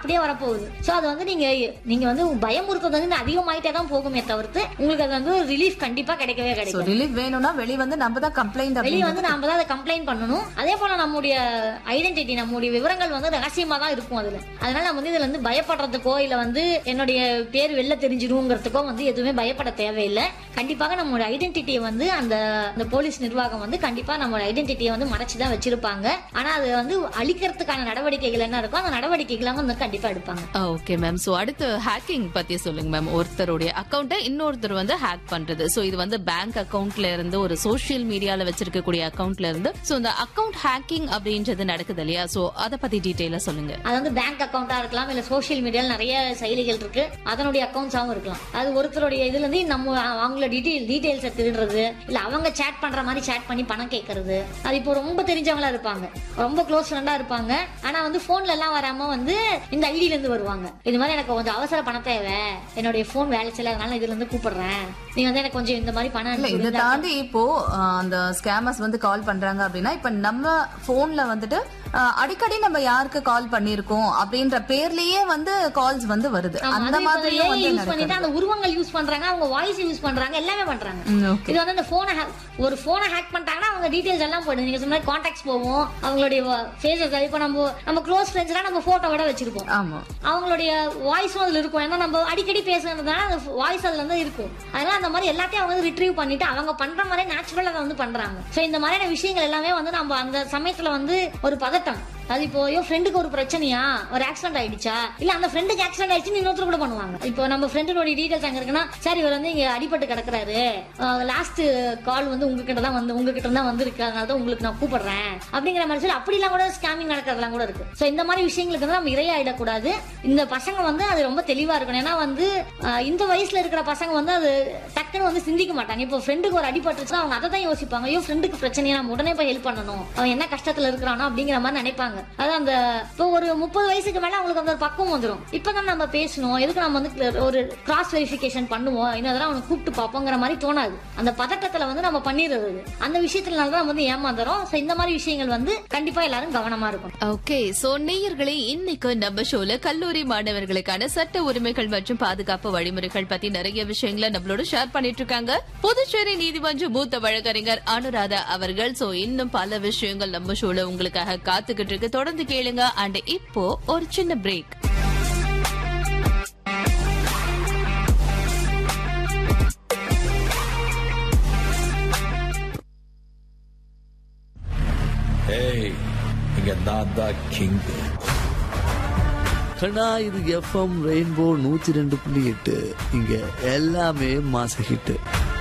அப்படியே வரப்போகுது சோ அது வந்து நீங்க நீங்க வந்து பயமுறுத்தது வந்து அதிகமாயிட்டே தான் போகுமே தவிர்த்து உங்களுக்கு அது வந்து ரிலீஃப் கண்டிப்பா கிடைக்கவே சோ கிடைக்கும் ரிலீஃப் வேணும்னா வெளிய வந்து நம்ம தான் கம்ப்ளைண்ட் வெளியே வந்து நாம தான் அதை கம்ப்ளைண்ட் பண்ணணும் அதே போல நம்முடைய ஐடென்டிட்டி நம்முடைய விவரங்கள் வந்து ரகசியமா தான் இருக்கும் அதுல அதனால நம்ம வந்து இதுல வந்து பயப்படுறதுக்கோ இல்ல வந்து என்னுடைய பேர் வெளில தெரிஞ்சிருங்கிறதுக்கோ வந்து எதுவுமே பயப்பட தேவையில்லை கண்டிப்பாக நம்மளுடைய ஐடென்டிட்டியை வந்து அந்த அந்த போலீஸ் நிர்வாகம் வந்து கண்டிப்பா நம்மளோட ஐடென்டிட்டியை வந்து மறைச்சு தான் வச்சிருப்பாங்க ஆனா அது வந்து அழிக்கிறதுக்கான நடவடிக்கைகள் என்ன இருக்கோ அந்த நடவடிக்கைகளை வந்து கண்டிப்பா எடுப்பாங்க ஓகே மேம் சோ அடுத்து ஹேக்கிங் பத்தி சொல்லுங்க மேம் ஒருத்தருடைய அக்கௌண்ட்டை இன்னொருத்தர் வந்து ஹேக் பண்றது சோ இது வந்து பேங்க் அக்கவுண்ட்ல இருந்து ஒரு சோஷியல் மீடியால வச்சிருக்கக்கூடிய அக்கவுண்ட்ல இருந்து சோ இந்த அக்கவுண்ட் ஹேக்கிங் அப்படின்றது நடக்குது இல்லையா சோ அத பத்தி டீடைலா சொல்லுங்க அது வந்து பேங்க் அக்கௌண்டா இருக்கலாம் இல்ல சோஷியல் மீடியால நிறைய செயலிகள் இருக்கு அதனுடைய அக்கௌண்ட்ஸாவும் இருக்கலாம் அது ஒருத்தருடைய இதுல இருந்து நம்ம அவங்களோட டீடைல் டீடைல்ஸை திருடுறது இல்ல அவங்க சேட் பண்ற மாதிரி சேட் பண்ணி பணம் கேட்கறது அது இப்போ ரொம்ப தெரிஞ்சவங்களா இருப்பாங்க ரொம்ப க்ளோஸ் ஃப்ரெண்டா இருப்பாங்க ஆனா வந்து போன்ல எல்லாம் வராம வந்து இந்த ஐடியில இருந்து வருவாங்க இது மாதிரி எனக்கு கொஞ்சம் அவசர பணம் தேவை என்னுடைய போன் வேலை செய்யல அதனால இதுல இருந்து கூப்பிடுறேன் நீ வந்து எனக்கு கொஞ்சம் இந்த மாதிரி பணம் இல்ல அனுப்பி இதை விடுங்க. தாண்டி இப்போ அஹ், அந்த ஸ்கேமர்ஸ் வந்து கால் பண்றாங்க அப்படின்னா இப்ப நம்ம போன்ல வந்துட்டு அஹ், அடிக்கடி நம்ம யாருக்கு கால் பண்ணிருக்கோம் அப்படின்ற பேர்லயே வந்து கால்ஸ் வந்து வருது ஆமா, அந்த அது இப்ப மாதிரியும் AI வந்து யூஸ் பண்ணிட்டு நடக்குது அந்த உருவங்கள் யூஸ் பண்றாங்க அவங்க வாய்ஸ் யூஸ் பண்றாங்க எல்லாமே பண்றாங்க ம், okay. இது வந்து அந்த போனை ஒரு போனை ஹேக் பண்ணிட்டாங்கன்னா அவங்க டீடைல்ஸ் எல்லாம் போயிடும் நீங்க சொன்ன கான்டாக்ட்ஸ் போவோம் அவங்களுடைய ஃபேஸஸ் இப்போ நம்ம நம்ம க்ளோஸ் ஃப்ரெண்ட்ஸ்லாம் நம்ம போட்டோவோட வச்சிருப்போம் ஆமா அவங்களுடைய வாய்ஸும் அதுல இருக்கும் ஏன்னா நம்ம அடிக்கடி பேசுறதுனால அந்த வாய்ஸ் அதுல இருந்து இருக்கும் அதனால அந்த மாதிரி எல்லாத்தையும் அவங்க வந்து ரிட்ரீவ் பண்ணிட்டு அவங்க பண்ற மாதிரி நேச்சுரலா அதை வந்து பண்றாங்க சோ இந்த மாதிரியான விஷயங்கள் எல்லாமே வந்து நம்ம அந்த சமயத்துல வந்து ஒரு பதட்டம் அது இப்போ ஐயோ ஃப்ரெண்டுக்கு ஒரு பிரச்சனையா ஒரு ஆக்சிடென்ட் ஆயிடுச்சா இல்ல அந்த ஃப்ரெண்டுக்கு ஆக்சிடென்ட் ஆயிடுச்சு இன்னொருத்தர் கூட பண்ணுவாங்க இப்போ நம்ம ஃப்ரெண்டோட டீடைல்ஸ் அங்க இருக்குன்னா சார் இவர் வந்து இங்க அடிபட்டு கிடக்குறாரு லாஸ்ட் கால் வந்து உங்ககிட்ட தான் வந்து உங்ககிட்ட தான் வந்திருக்கு அதனால தான் உங்களுக்கு நான் கூப்பிடுறேன் அப்படிங்கிற மாதிரி சொல்லி அப்படிலாம் கூட ஸ்கேமிங் நடக்கிறதுலாம் கூட இருக்கு சோ இந்த மாதிரி விஷயங்களுக்கு வந்து நம்ம இரையாயிடக்கூடாது இந்த பசங்க வந்து அது ரொம்ப தெளிவா இருக்கணும் ஏன்னா வந்து அஹ், இந்த வயசுல இருக்கிற பசங்க வந்து அது டக்குன்னு வந்து சிந்திக்க மாட்டாங்க இப்போ ஃப்ரெண்டுக்கு ஒரு அடிபட்டுச்சுன்னா அவங்க அதை தான் யோசிப்பாங்க ஐயோ ஃப்ரெண்டுக்கு பிரச்சனையா நம்ம உடனே போய் ஹெல்ப் பண்ணணும் அவன் என்ன கஷ்டத்துல இருக்கிறானோ அப்படிங்கிற மாதிரி நினைப்பாங்க அதான் அந்த இப்போ ஒரு முப்பது வயசுக்கு மேல அவங்களுக்கு அந்த ஒரு பக்குவம் வந்துடும் இப்பதான் நம்ம பேசணும் எதுக்கு நம்ம வந்து ஒரு கிராஸ் வெரிஃபிகேஷன் பண்ணுவோம் இன்னும் அதெல்லாம் அவனுக்கு கூப்பிட்டு பார்ப்போங்கிற மாதிரி தோணாது அந்த பதட்டத்துல வந்து நம்ம பண்ணிடுறது அந்த விஷயத்துல தான் நம்ம வந்து ஏமாந்துறோம் சோ இந்த மாதிரி விஷயங்கள் வந்து கண்டிப்பா எல்லாரும் கவனமா இருக்கணும் ஓகே சோ நேயர்களே இன்னைக்கு நம்ம ஷோல கல்லூரி மாணவர்களுக்கான சட்ட உரிமைகள் மற்றும் பாதுகாப்பு வழிமுறைகள் பத்தி நிறைய விஷயங்களை நம்மளோட ஷேர் பண்ணிட்டு இருக்காங்க புதுச்சேரி நீதிமன்ற மூத்த வழக்கறிஞர் அனுராதா அவர்கள் சோ இன்னும் பல விஷயங்கள் நம்ம ஷோல உங்களுக்காக காத்துக்கிட்டு இருக்கு தொடர்ந்து கேளுங்க அண்ட் இப்போ ஒரு சின்ன பிரேக் ஏய் இங்க நான் தான் கிங் கண்ணா இது எஃப்எம் ரெயின்போ நூத்தி ரெண்டு புள்ளி எட்டு இங்க எல்லாமே மாச ஹிட்டு